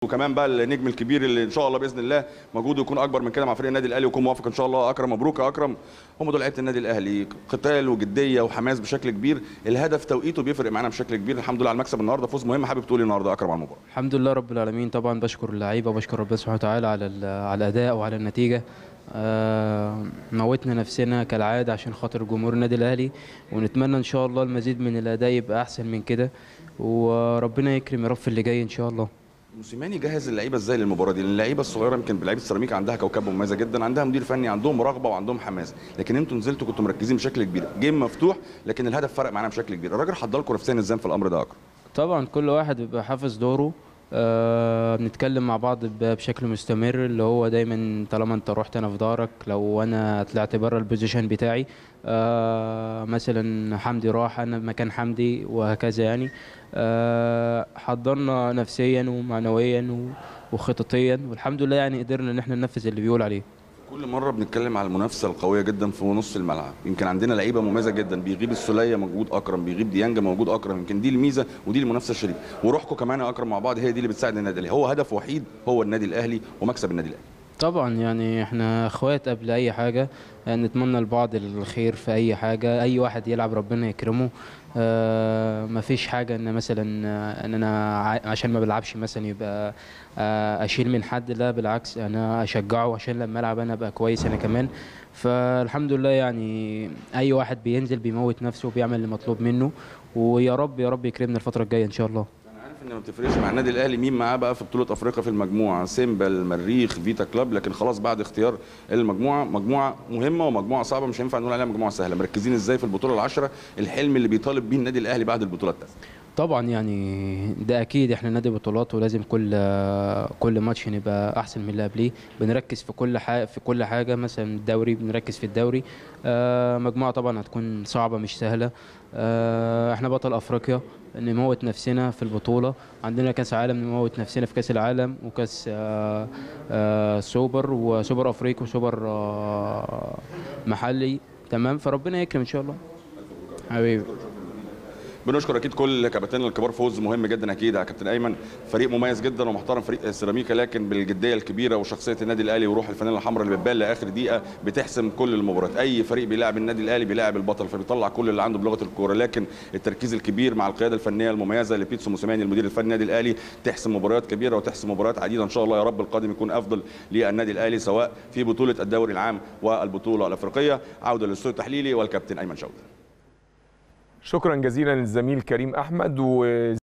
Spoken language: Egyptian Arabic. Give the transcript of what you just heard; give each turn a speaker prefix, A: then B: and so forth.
A: وكمان بقى النجم الكبير اللي ان شاء الله باذن الله مجهوده يكون اكبر من كده مع فريق النادي الاهلي ويكون موافق ان شاء الله اكرم مبروك يا اكرم هم دول لعيبه النادي الاهلي قتال وجديه وحماس بشكل كبير الهدف توقيته بيفرق معانا بشكل كبير الحمد لله على المكسب النهارده فوز مهم حابب تقول إيه النهارده يا اكرم على المباراه
B: الحمد لله رب العالمين طبعا بشكر اللعيبه وبشكر ربنا سبحانه وتعالى على ال- على الاداء وعلى النتيجه آه، موتنا نفسنا كالعاده عشان خاطر جمهور النادي الاهلي ونتمنى ان شاء الله المزيد من الاداء يبقى احسن من كده وربنا يكرم يا رب في اللي جاي ان شاء الله
A: موسيماني جهز اللعيبه ازاي للمباراه دي؟ لان اللعيبه الصغيره يمكن لعيبه السيراميكا عندها كوكبه مميزه جدا، عندها مدير فني عندهم رغبه وعندهم حماس، لكن انتوا نزلتوا كنتوا مركزين بشكل كبير، جيم مفتوح لكن الهدف فرق معانا بشكل كبير، الراجل حضر لكم نفسيا ازاي في الامر ده يا اكرم؟
B: طبعا كل واحد بيبقى حافظ دوره آه بنتكلم مع بعض ب- بشكل مستمر اللي هو دايما طالما انت رحت انا في دارك لو انا طلعت بره البوزيشن بتاعي آه مثلا حمدي راح انا مكان حمدي وهكذا يعني آه حضرنا نفسيا ومعنويا و- وخططيا والحمد لله يعني قدرنا ان احنا ننفذ اللي بيقول عليه
A: كل مره بنتكلم على المنافسه القويه جدا في نص الملعب يمكن عندنا لعيبه مميزه جدا بيغيب السوليه موجود اكرم بيغيب ديانجا موجود اكرم يمكن دي الميزه ودي المنافسه الشريفه وروحكم كمان يا اكرم مع بعض هي دي اللي بتساعد النادي الاهلي هو هدف وحيد هو النادي الاهلي ومكسب النادي الاهلي
B: طبعا يعني احنا اخوات قبل اي حاجه يعني نتمنى لبعض الخير في اي حاجه اي واحد يلعب ربنا يكرمه آه مفيش حاجه ان مثلا آه، ان انا ع- عشان ما بلعبش مثلا يبقى آه اشيل من حد لا بالعكس انا اشجعه عشان لما العب انا ابقى كويس انا كمان فالحمد لله يعني اي واحد بينزل بيموت نفسه وبيعمل اللي مطلوب منه ويا رب يا رب يكرمنا الفتره الجايه ان شاء الله
A: انا عارف ان ما بتفرقش مع النادي الاهلي مين معاه بقى في بطوله افريقيا في المجموعه سيمبا المريخ فيتا كلاب لكن خلاص بعد اختيار المجموعه مجموعه مهمه ومجموعه صعبه مش هينفع نقول عليها مجموعه سهله مركزين ازاي في البطوله العشره الحلم اللي بيطالب بيه النادي الاهلي بعد البطوله التاسعه
B: طبعا يعني ده اكيد احنا نادي بطولات ولازم كل كل ماتش نبقى احسن من اللي قبليه بنركز في كل حاجه في كل حاجه مثلا الدوري بنركز في الدوري آه مجموعه طبعا هتكون صعبه مش سهله آه احنا بطل افريقيا نموت نفسنا في البطوله عندنا كاس عالم نموت نفسنا في كاس العالم وكاس آه آه سوبر وسوبر افريقي وسوبر آه محلي تمام فربنا يكرم ان شاء الله حبيبي
A: بنشكر اكيد كل كباتننا الكبار فوز مهم جدا اكيد يا كابتن ايمن فريق مميز جدا ومحترم فريق سيراميكا لكن بالجديه الكبيره وشخصيه النادي الاهلي وروح الفانيلا الحمراء اللي بتبان لاخر دقيقه بتحسم كل المباريات اي فريق بيلاعب النادي الاهلي بيلاعب البطل فبيطلع كل اللي عنده بلغه الكوره لكن التركيز الكبير مع القياده الفنيه المميزه لبيتسو موسيماني المدير الفني النادي الاهلي تحسم مباريات كبيره وتحسم مباريات عديده ان شاء الله يا رب القادم يكون افضل للنادي الاهلي سواء في بطوله الدوري العام والبطوله الافريقيه عوده للاستوديو التحليلي والكابتن ايمن شوقي
C: شكرا جزيلا للزميل كريم احمد و